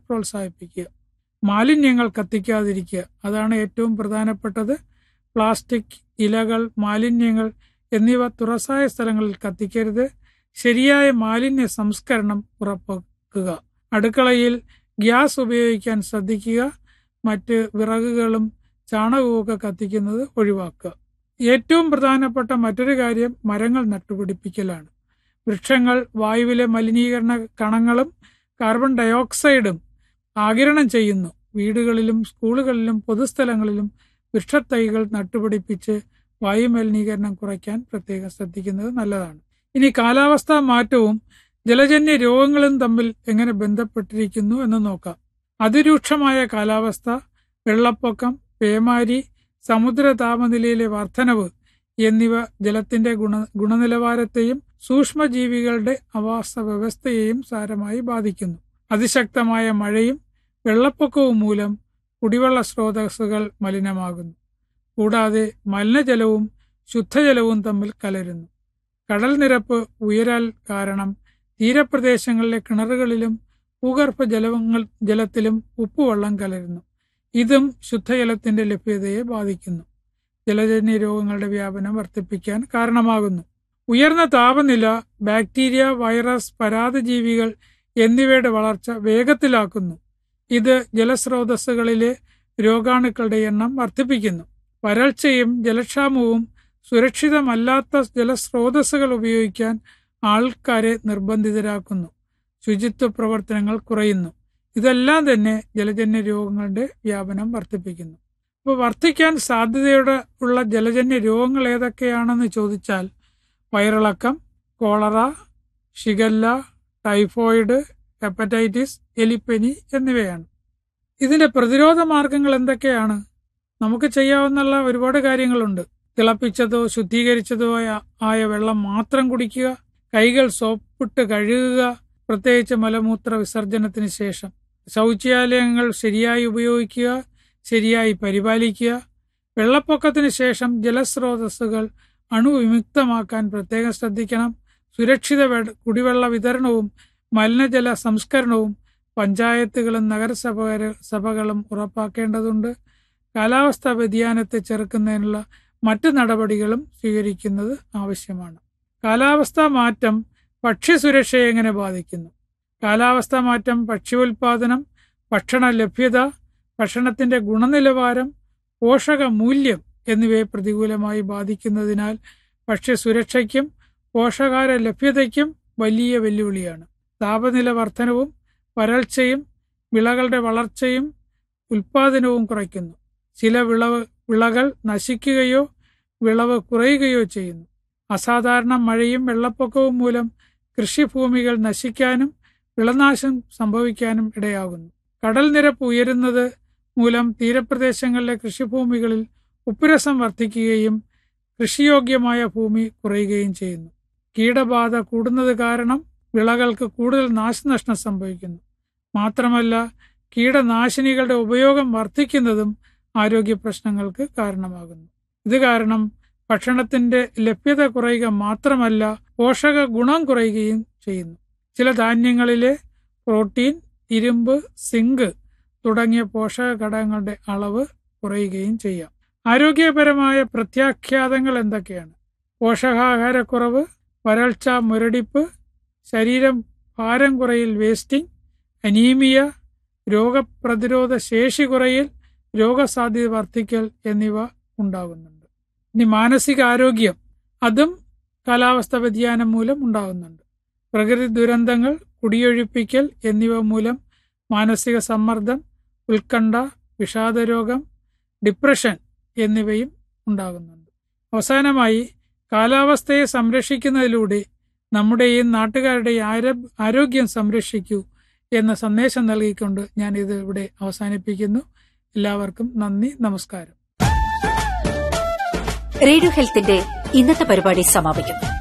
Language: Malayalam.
പ്രോത്സാഹിപ്പിക്കുക മാലിന്യങ്ങൾ കത്തിക്കാതിരിക്കുക അതാണ് ഏറ്റവും പ്രധാനപ്പെട്ടത് പ്ലാസ്റ്റിക് ഇലകൾ മാലിന്യങ്ങൾ എന്നിവ തുറസായ സ്ഥലങ്ങളിൽ കത്തിക്കരുത് ശരിയായ മാലിന്യ സംസ്കരണം ഉറപ്പാക്കുക അടുക്കളയിൽ ഗ്യാസ് ഉപയോഗിക്കാൻ ശ്രദ്ധിക്കുക മറ്റ് വിറകുകളും ചാണകവുമൊക്കെ കത്തിക്കുന്നത് ഒഴിവാക്കുക ഏറ്റവും പ്രധാനപ്പെട്ട മറ്റൊരു കാര്യം മരങ്ങൾ നട്ടുപിടിപ്പിക്കലാണ് വൃക്ഷങ്ങൾ വായുവിലെ മലിനീകരണ കണങ്ങളും കാർബൺ ഡയോക്സൈഡും ആകിരണം ചെയ്യുന്നു വീടുകളിലും സ്കൂളുകളിലും പൊതുസ്ഥലങ്ങളിലും വൃക്ഷത്തൈകൾ നട്ടുപിടിപ്പിച്ച് വായുമലിനീകരണം കുറയ്ക്കാൻ പ്രത്യേകം ശ്രദ്ധിക്കുന്നത് നല്ലതാണ് ഇനി കാലാവസ്ഥാ മാറ്റവും ജലജന്യ രോഗങ്ങളും തമ്മിൽ എങ്ങനെ ബന്ധപ്പെട്ടിരിക്കുന്നു എന്ന് നോക്കാം അതിരൂക്ഷമായ കാലാവസ്ഥ വെള്ളപ്പൊക്കം പേമാരി സമുദ്ര താപനിലയിലെ വർധനവ് എന്നിവ ജലത്തിന്റെ ഗുണ ഗുണനിലവാരത്തെയും സൂക്ഷ്മജീവികളുടെ ആവാസ വ്യവസ്ഥയെയും സാരമായി ബാധിക്കുന്നു അതിശക്തമായ മഴയും വെള്ളപ്പൊക്കവും മൂലം കുടിവെള്ള സ്രോതസ്സുകൾ മലിനമാകുന്നു കൂടാതെ മലിനജലവും ശുദ്ധജലവും തമ്മിൽ കലരുന്നു കടൽ നിരപ്പ് ഉയരാൽ കാരണം തീരപ്രദേശങ്ങളിലെ കിണറുകളിലും ഭൂഗർഭ ജലങ്ങൾ ജലത്തിലും ഉപ്പുവെള്ളം കലരുന്നു ഇതും ശുദ്ധജലത്തിന്റെ ലഭ്യതയെ ബാധിക്കുന്നു ജലജന്യ രോഗങ്ങളുടെ വ്യാപനം വർദ്ധിപ്പിക്കാൻ കാരണമാകുന്നു ഉയർന്ന താപനില ബാക്ടീരിയ വൈറസ് പരാതജീവികൾ എന്നിവയുടെ വളർച്ച വേഗത്തിലാക്കുന്നു ഇത് ജലസ്രോതസ്സുകളിലെ രോഗാണുക്കളുടെ എണ്ണം വർദ്ധിപ്പിക്കുന്നു വരൾച്ചയും ജലക്ഷാമവും സുരക്ഷിതമല്ലാത്ത ജലസ്രോതസ്സുകൾ ഉപയോഗിക്കാൻ ആൾക്കാരെ നിർബന്ധിതരാക്കുന്നു ശുചിത്വ പ്രവർത്തനങ്ങൾ കുറയുന്നു ഇതെല്ലാം തന്നെ ജലജന്യ രോഗങ്ങളുടെ വ്യാപനം വർദ്ധിപ്പിക്കുന്നു അപ്പോൾ വർദ്ധിക്കാൻ സാധ്യതയുടെ ഉള്ള ജലജന്യ രോഗങ്ങൾ ഏതൊക്കെയാണെന്ന് ചോദിച്ചാൽ വയറിളക്കം കോളറ ഷിഗല്ല ടൈഫോയിഡ് ഹെപ്പറ്റൈറ്റിസ് എലിപ്പനി എന്നിവയാണ് ഇതിന്റെ പ്രതിരോധ മാർഗങ്ങൾ എന്തൊക്കെയാണ് നമുക്ക് ചെയ്യാവുന്ന ഒരുപാട് കാര്യങ്ങളുണ്ട് തിളപ്പിച്ചതോ ശുദ്ധീകരിച്ചതോ ആയ- ആയ വെള്ളം മാത്രം കുടിക്കുക കൈകൾ സോപ്പിട്ട് കഴുകുക പ്രത്യേകിച്ച് മലമൂത്ര വിസർജനത്തിന് ശേഷം ശൗചാലയങ്ങൾ ശരിയായി ഉപയോഗിക്കുക ശരിയായി പരിപാലിക്കുക വെള്ളപ്പൊക്കത്തിന് ശേഷം ജലസ്രോതസ്സുകൾ അണുവിമുക്തമാക്കാൻ പ്രത്യേകം ശ്രദ്ധിക്കണം സുരക്ഷിത വെ- കുടിവെള്ള വിതരണവും മലിനജല സംസ്കരണവും പഞ്ചായത്തുകളും നഗരസഭ സഭകളും ഉറപ്പാക്കേണ്ടതുണ്ട് കാലാവസ്ഥാ വ്യതിയാനത്തെ ചെറുക്കുന്നതിനുള്ള മറ്റ് നടപടികളും സ്വീകരിക്കുന്നത് ആവശ്യമാണ് കാലാവസ്ഥാ മാറ്റം ഭക്ഷ്യസുരക്ഷയെ എങ്ങനെ ബാധിക്കുന്നു കാലാവസ്ഥാ മാറ്റം ഭക്ഷ്യോൽപാദനം ഭക്ഷണ ലഭ്യത ഭക്ഷണത്തിന്റെ ഗുണനിലവാരം പോഷക മൂല്യം എന്നിവയെ പ്രതികൂലമായി ബാധിക്കുന്നതിനാൽ ഭക്ഷ്യസുരക്ഷയ്ക്കും പോഷകാഹാര ലഭ്യതയ്ക്കും വലിയ വെല്ലുവിളിയാണ് താപനില വർധനവും വരൾച്ചയും വിളകളുടെ വളർച്ചയും ഉൽപാദനവും കുറയ്ക്കുന്നു ചില വിളവ് വിളകൾ നശിക്കുകയോ വിളവ് കുറയുകയോ ചെയ്യുന്നു അസാധാരണ മഴയും വെള്ളപ്പൊക്കവും മൂലം കൃഷിഭൂമികൾ നശിക്കാനും വിളനാശം സംഭവിക്കാനും ഇടയാകുന്നു കടൽ നിരപ്പ് ഉയരുന്നത് മൂലം തീരപ്രദേശങ്ങളിലെ കൃഷിഭൂമികളിൽ ഉപ്പുരസം വർദ്ധിക്കുകയും കൃഷിയോഗ്യമായ ഭൂമി കുറയുകയും ചെയ്യുന്നു കീടബാധ കൂടുന്നത് കാരണം വിളകൾക്ക് കൂടുതൽ നാശനഷ്ടം സംഭവിക്കുന്നു മാത്രമല്ല കീടനാശിനികളുടെ ഉപയോഗം വർദ്ധിക്കുന്നതും ആരോഗ്യ പ്രശ്നങ്ങൾക്ക് കാരണമാകുന്നു ഇത് കാരണം ഭക്ഷണത്തിന്റെ ലഭ്യത കുറയുക മാത്രമല്ല പോഷക ഗുണം കുറയുകയും ചെയ്യുന്നു ചില ധാന്യങ്ങളിലെ പ്രോട്ടീൻ ഇരുമ്പ് സിങ്ക് തുടങ്ങിയ പോഷക ഘടകങ്ങളുടെ അളവ് കുറയുകയും ചെയ്യാം ആരോഗ്യപരമായ പ്രത്യാഘാതങ്ങൾ എന്തൊക്കെയാണ് പോഷകാഹാരക്കുറവ് വരൾച്ച മുരടിപ്പ് ശരീരം ഭാരം കുറയിൽ വേസ്റ്റിംഗ് അനീമിയ രോഗപ്രതിരോധ ശേഷി കുറയൽ രോഗസാധ്യത വർദ്ധിക്കൽ എന്നിവ ഉണ്ടാകുന്നുണ്ട് ഇനി മാനസികാരോഗ്യം അതും കാലാവസ്ഥ വ്യതിയാനം മൂലം ഉണ്ടാകുന്നുണ്ട് പ്രകൃതി ദുരന്തങ്ങൾ കുടിയൊഴിപ്പിക്കൽ എന്നിവ മൂലം മാനസിക സമ്മർദ്ദം ഉത്കണ്ഠ വിഷാദരോഗം ഡിപ്രഷൻ എന്നിവയും ഉണ്ടാകുന്നുണ്ട് അവസാനമായി കാലാവസ്ഥയെ സംരക്ഷിക്കുന്നതിലൂടെ നമ്മുടെയും നാട്ടുകാരുടെയും ആരോ- ആരോഗ്യം സംരക്ഷിക്കൂ എന്ന സന്ദേശം നൽകിക്കൊണ്ട് ഞാൻ ഇത് ഇവിടെ അവസാനിപ്പിക്കുന്നു എല്ലാവർക്കും നന്ദി നമസ്കാരം റേഡിയോ ഹെൽത്തിന്റെ ഇന്നത്തെ പരിപാടി സമാപിക്കുന്നു